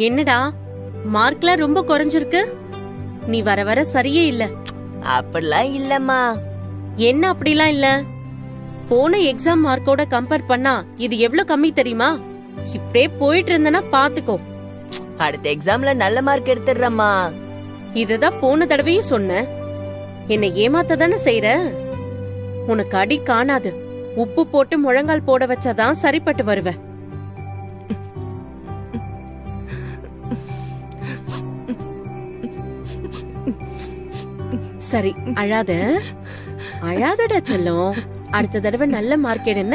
என்னடா மார்க்ல ரொம்ப குறைஞ்சிருக்கு நீ வர வர சரியே இல்ல அப்படிலாம் இல்லம்மா என்ன அப்படிலாம் இல்ல போன எக்ஸாம் மார்க்கோட கம்பேர் பண்ணா இது எவ்வளவு கம்மி தெரியுமா இப்படியே போயிட்டு இருந்தனா பாத்துக்கோ அடுத்த எக்ஸாம்ல நல்ல மார்க் எடுத்துடுறேம்மா இததான் போன தடவையும் சொன்ன என்னை ஏமாத்த தானே செய்யற உனக்கு அடி காணாது உப்பு போட்டு முழங்கால் போட வச்சாதான் சரிப்பட்டு வருவ சரி அழாத அழாதடா செல்லம் அடுத்த தடவை நல்ல மார்க் என்ன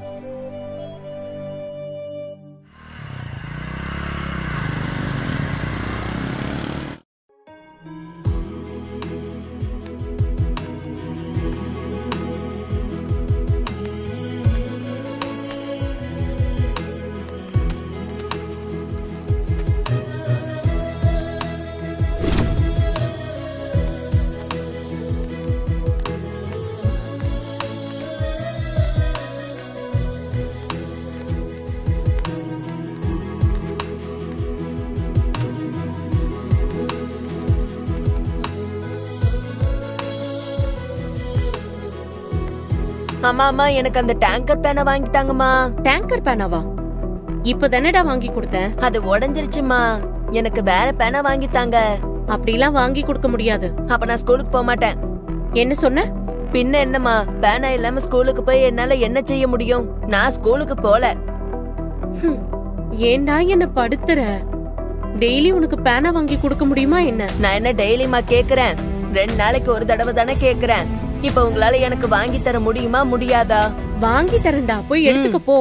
அம்மா அம்மா எனக்கு அந்த டேங்கர் பேனை வாங்கிட்டாங்கம்மா டேங்கர் பேனாவா இப்ப தானடா வாங்கி கொடுத்தேன் அது உடைஞ்சிருச்சுமா எனக்கு வேற பேனை வாங்கித்தாங்க அப்படிலாம் வாங்கி கொடுக்க முடியாது அப்ப நான் ஸ்கூலுக்கு போக மாட்டேன் என்ன சொன்ன பின்ன என்னம்மா பேனா இல்லாம ஸ்கூலுக்கு போய் என்னால என்ன செய்ய முடியும் நான் ஸ்கூலுக்கு போல ஹம், ஏன்டா என்ன படுத்துற டெய்லி உனக்கு பேனா வாங்கி கொடுக்க முடியுமா என்ன நான் என்ன டெய்லிமா கேக்குறேன் ரெண்டு நாளைக்கு ஒரு தடவை தானே கேக்குறேன் இப்ப உங்களால எனக்கு வாங்கி தர முடியுமா முடியாதா வாங்கி தரேன்டா போய் எடுத்துக்க போ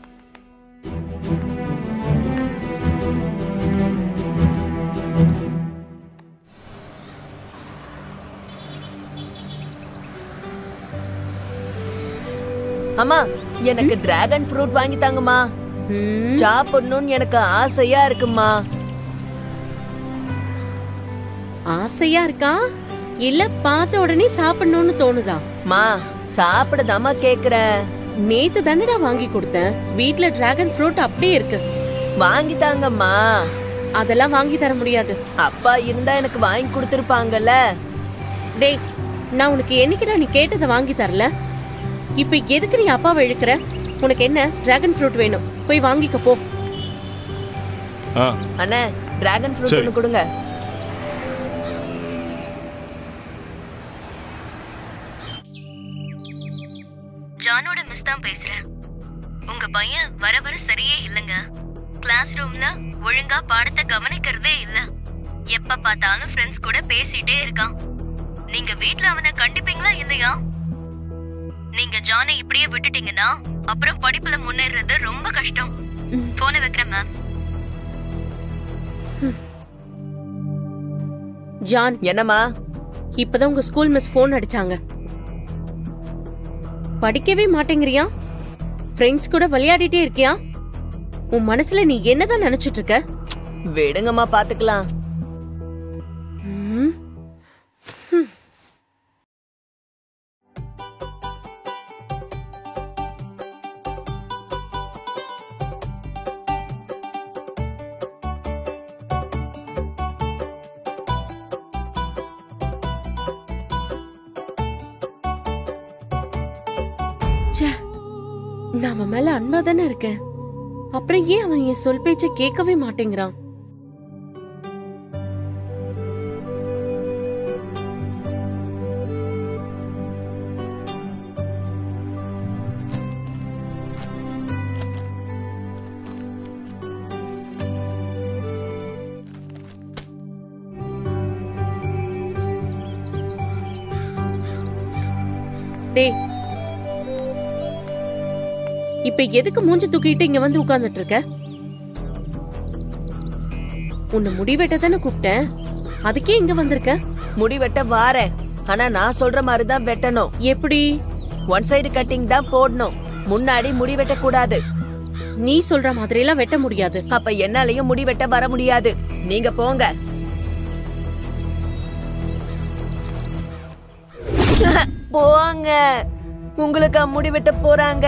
அம்மா எனக்கு டிராகன் ஃப்ரூட் வாங்கி தாங்கம்மா ம், சாப்பிடணும்னு எனக்கு ஆசையா இருக்குமா ஆசையா இருக்கா இல்ல பார்த்த உடனே சாப்பிடணும்னு தோணுதா மா சாப்பிடதாம்மா கேக்குறேன் நேத்து தானடா வாங்கி கொடுத்தேன் வீட்ல டிராகன் ஃப்ரூட் அப்படியே இருக்கு வாங்கி தாங்கம்மா அதெல்லாம் வாங்கி தர முடியாது அப்பா இருந்தா எனக்கு வாங்கி கொடுத்திருப்பாங்கல்ல டேய் நான் உனக்கு என்னைக்குடா நீ கேட்டதை வாங்கி தரல இப்ப எதுக்கு நீ அப்பாவை இழுக்கிற உனக்கு என்ன டிராகன் ஃப்ரூட் வேணும் போய் வாங்கிக்க போ ஆ அண்ணே டிராகன் ஃப்ரூட் சரி. ஒன்று கொடுங்க ஜானோட மிஸ் தான் பேசுறேன் உங்க பையன் வர வர சரியே இல்லைங்க கிளாஸ் ரூம்ல ஒழுங்கா பாடத்தை கவனிக்கிறதே இல்ல எப்ப பார்த்தாலும் ஃப்ரெண்ட்ஸ் கூட பேசிட்டே இருக்கான் நீங்க வீட்ல அவனை கண்டிப்பீங்களா இல்லையா நீங்க ஜானை இப்படியே விட்டுட்டீங்கன்னா அப்புறம் படிப்புல முன்னேறது ரொம்ப கஷ்டம் போன வைக்கிறேன் மேம் ஜான் என்னம்மா இப்பதான் உங்க ஸ்கூல் மிஸ் போன் அடிச்சாங்க படிக்கவே மாட்டேங்கிறியா ஃப்ரெண்ட்ஸ் கூட விளையாடிட்டே இருக்கியா உன் மனசுல நீ என்னதான் நினைச்சிட்டு இருக்க விடுங்கம்மா பாத்துக்கலாம் ம், ச்சே, நான் அவன் மேல அன்பா தானே இருக்கேன் அப்புறம் ஏன் அவன் என் சொல் பேச்ச கேட்கவே மாட்டேங்கிறான் டேய் இப்ப எதுக்கு மூஞ்சி தூக்கிட்டு இங்க வந்து உட்கார்ந்துட்டு இருக்க உன்னை முடி வெட்ட தானே கூப்பிட்டேன் அதுக்கே இங்க வந்திருக்க முடி வெட்ட வாரேன் ஆனா நான் சொல்ற மாதிரி தான் வெட்டணும் எப்படி ஒன் சைடு கட்டிங் தான் போடணும் முன்னாடி முடி வெட்ட கூடாது நீ சொல்ற மாதிரி எல்லாம் வெட்ட முடியாது அப்ப என்னாலயும் முடி வெட்ட வர முடியாது நீங்க போங்க போங்க உங்களுக்கு முடி வெட்ட போறாங்க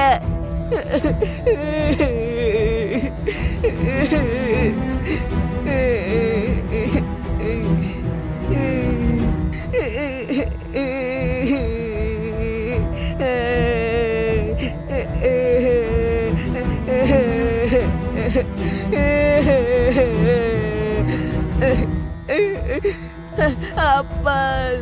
அப்பா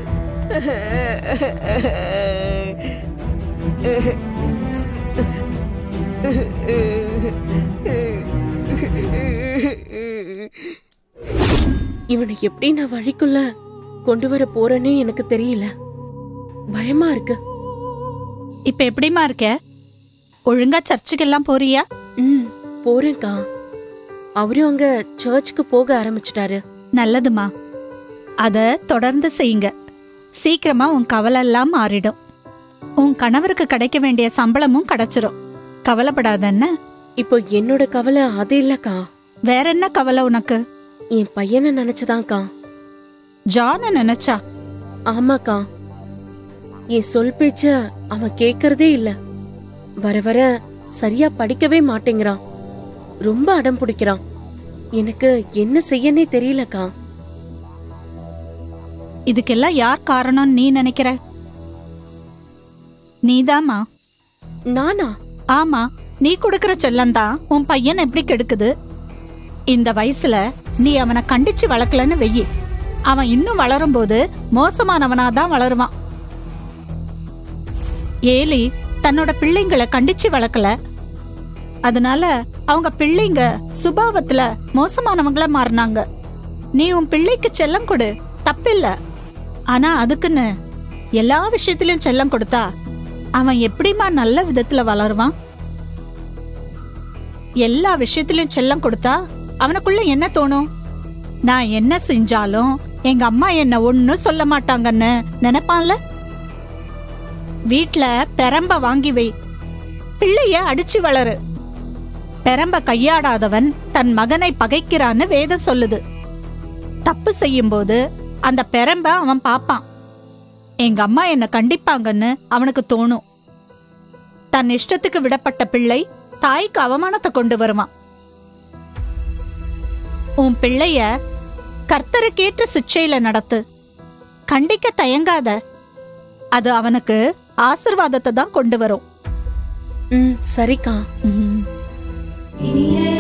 இவனை எப்படி நான் வழிக்குள்ள கொண்டு வர போறேனே எனக்கு தெரியல பயமா இருக்கு இப்ப எப்படிமா இருக்க ஒழுங்கா சர்ச்சுக்கெல்லாம் போறியா ம் போறேன்க்கா அவரும் அங்க சர்ச்சுக்கு போக ஆரம்பிச்சிட்டாரு நல்லதுமா அத தொடர்ந்து செய்யுங்க சீக்கிரமா உன் கவலை எல்லாம் மாறிடும் உன் கணவருக்கு கிடைக்க வேண்டிய சம்பளமும் கிடைச்சிரும் கவலைப்படாத என்ன இப்போ என்னோட கவலை அது இல்லக்கா வேற என்ன கவலை உனக்கு என் பையனை நினைச்சுதான்க்கா ஜான நினைச்சா ஆமாக்கா என் சொல் பேச்ச அவன் கேக்குறதே இல்ல வர வர சரியா படிக்கவே மாட்டேங்கிறான் ரொம்ப அடம் பிடிக்கிறான் எனக்கு என்ன செய்யனே தெரியலக்கா இதுக்கெல்லாம் யார் காரணம்னு நீ நினைக்கிற நீதாம்மா நானா ஆமா நீ கொடுக்கற செல்லந்தான் உன் பையன் எப்படி கெடுக்குது இந்த வயசுல நீ அவனை கண்டிச்சு வளர்க்கலன்னு வெயி அவன் இன்னும் வளரும்போது மோசமானவனா தான் வளருவான் ஏலி தன்னோட பிள்ளைங்களை கண்டிச்சு வளர்க்கல அதனால அவங்க பிள்ளைங்க சுபாவத்துல மோசமானவங்களா மாறினாங்க நீ உன் பிள்ளைக்கு செல்லம் கொடு தப்பில்ல ஆனா அதுக்குன்னு எல்லா விஷயத்திலயும் செல்லம் கொடுத்தா அவன் எப்படிம்மா நல்ல விதத்துல வளருவான் எல்லா விஷயத்திலயும் செல்லம் கொடுத்தா அவனுக்குள்ள என்ன தோணும் நான் என்ன செஞ்சாலும் எங்க அம்மா என்ன ஒண்ணும் சொல்ல மாட்டாங்கன்னு நினைப்பான்ல வீட்ல பெரம்ப வாங்கி வை பிள்ளைய அடிச்சு வளரு பெரம்ப கையாடாதவன் தன் மகனை பகைக்கிறான்னு வேதம் சொல்லுது தப்பு செய்யும்போது அந்த பெரம்ப அவன் பாப்பான் எங்க அம்மா என்ன கண்டிப்பாங்கன்னு அவனுக்கு தோணும் தன் இஷ்டத்துக்கு விடப்பட்ட பிள்ளை தாய்க்கு அவமானத்தை கொண்டு வருவான் உன் பிள்ளைய கர்த்தருக்கேற்ற சிக்ஷையில நடத்து கண்டிக்க தயங்காத அது அவனுக்கு ஆசிர்வாதத்தை தான் கொண்டு வரும் ம் சரிக்கா ம். இனிய